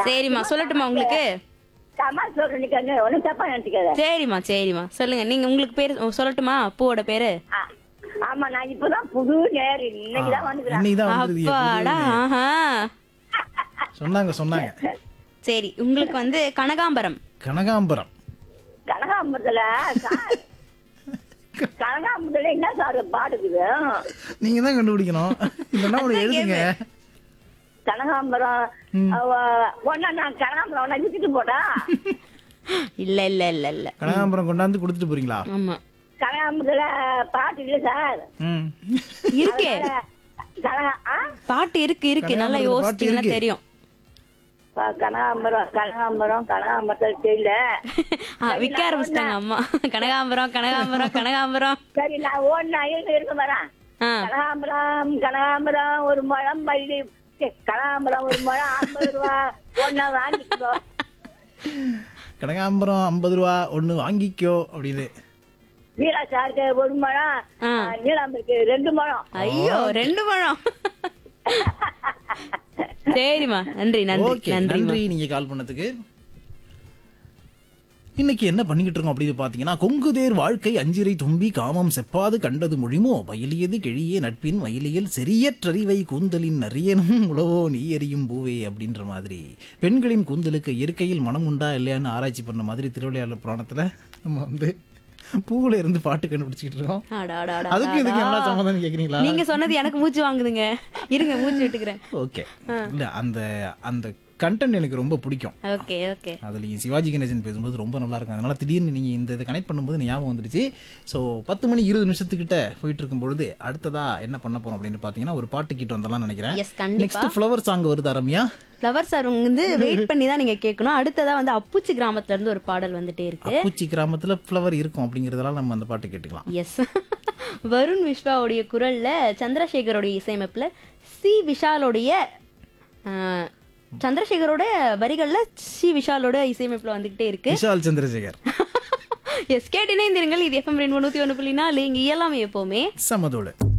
சரிம்மா சொல்லட்டுமா உங்களுக்கு கமல் சொல்றேன் ஒன்னும் தப்பா நினைச்சுக்காத சரிம்மா சரிம்மா சொல்லுங்க நீங்க உங்களுக்கு பேரு சொல்லட்டுமா பூவோட பேரு ஆ, ஆமா நான் இப்பதான் புது நேர் இன்னைக்குதான் வந்துக்கிறேன் இன்னைக்கு தான் வந்தது அப்பாடா ஆஹா சொன்னாங்க சொன்னாங்க சரி உங்களுக்கு வந்து கனகாம்பரம் கனகாம்பரம் கனகாம்பரத்துல சார் கனகாம்பரத்துல என்ன சார் பாடுக்குது நீங்க தான் கண்டுபிடிக்கணும் இல்லைன்னா ஒன்று எழுதுங்க கனகாம்பரம் ஒன்னா நான் கனகாம்பரம் ஒன்னா வித்துட்டு போட்டா இல்ல இல்ல இல்ல இல்ல கனகாம்பரம் கொண்டாந்து கொடுத்துட்டு போறீங்களா ஆமா கனகாம்பரத்துல பாட்டு இல்ல சார் ம் இருக்கே கனகா ஆ? பாட்டு இருக்கு இருக்கு நல்லா கனகாம்பரத்துல பாட்டு யோசிச்சீங்கன்னா இருக்கு. தெரியும் ப- கனகாம்பரம் கனகாம்பரம் கனகாம்பரத்தில் தெரியல ஆ, விற்க ஆரம்பிச்சிட்டாங்க அம்மா கனகாம்பரம் கனகாம்பரம் கனகாம்பரம் சரி நான் ஓடினா இருந்து இருக்க வரேன் ஆ கனகாம்பரம் கனகாம்பரம் ஒரு முழம் பள்ளி ச்சே, கனகாம்பரம் ஒரு முழம் ஐம்பது ரூபா ஒன்னா வாங்கிக்கோ கனகாம்பரம் ஐம்பது ரூபா ஒன்று வாங்கிக்கோ அப்படின்னு வீரா சாருக்கு ஒரு முழம் ஆ. நீலாம்பருக்கு ரெண்டு முழம் ஐயோ ரெண்டு பழம் சரிம்மா நன்றி நன்றி ஓகே நன்றி நன்றி நீங்க கால் பண்ணதுக்கு இன்னைக்கு என்ன பண்ணிக்கிட்டு இருக்கோம் அப்படின்னு பாத்தீங்கன்னா கொங்குதேர் வாழ்க்கை அஞ்சிரை தும்பி காமம் செப்பாது கண்டது மொழிமோ வயலியது கிழியே நட்பின் வயலியல் செரியற்றறிவை கூந்தலின் நரியனும் உழவோ நீ எறியும் பூவே அப்படின்ற மாதிரி பெண்களின் கூந்தலுக்கு இயற்கையில் மனம் உண்டா இல்லையான்னு ஆராய்ச்சி பண்ண மாதிரி திருவிளையாடல் புராணத்துல நம்ம வந்து பூவுல இருந்து பாட்டு கண்டுபிடிச்சிக்கிட்டு இருக்கோம் அடா, அடா, அடா, அதுக்கு இதுக்கு அடா. என்ன சம்மந்தம் கேக்குறீங்களா நீங்க சொன்னது எனக்கு மூச்சு வாங்குதுங்க இருங்க மூச்சு விட்டுக்கிறேன் ஓகே இல்ல அந்த அந்த கண்டென்ட் எனக்கு ரொம்ப பிடிக்கும் ஓகே ஓகே அதுலேயும் சிவாஜி கணேசன் பேசும்போது ரொம்ப நல்லா இருக்கும் அதனால திடீர்னு நீங்கள் இந்த இதை கனெக்ட் பண்ணும்போது ஞாபகம் வந்துடுச்சு ஸோ பத்து மணி இருபது நிமிஷத்துக்கிட்ட போயிட்டு இருக்கும் பொழுது அடுத்ததா என்ன பண்ண போறோம் அப்படின்னு பார்த்தீங்கன்னா ஒரு பாட்டு கிட்ட வந்துடலாம் நினைக்கிறேன் எஸ் கண்டிப்பா நெக்ஸ்ட் ஃப்ளவர் சாங் வருது ரம்யா ஃப்ளவர் சார் வந்து வெயிட் பண்ணி தான் நீங்க கேட்கணும் அடுத்ததா வந்து அப்புச்சி கிராமத்துல இருந்து ஒரு பாடல் வந்துட்டே இருக்கு பூச்சி கிராமத்துல ஃப்ளவர் இருக்கும் அப்படிங்கிறதெல்லாம் நம்ம அந்த பாட்டு கேட்டுக்கலாம் எஸ் வருண் விஸ்வாவுடைய குரல்ல சந்திரசேகரோடைய இசையமைப்புல சி விஷாலோடைய ஆஹ், சந்திரசேகரோட வரிகள்ல சி விஷாலோட இசையமைப்புல வந்துகிட்டே இருக்கு விஷால் சந்திரசேகர் எஸ் கேட்டினே இருந்தீர்கள் இது எஃப்எம் ரெண்டு நூத்தி ஒன்று புள்ளி நாலு இங்க எல்லாமே எப்பவுமே சமதோடு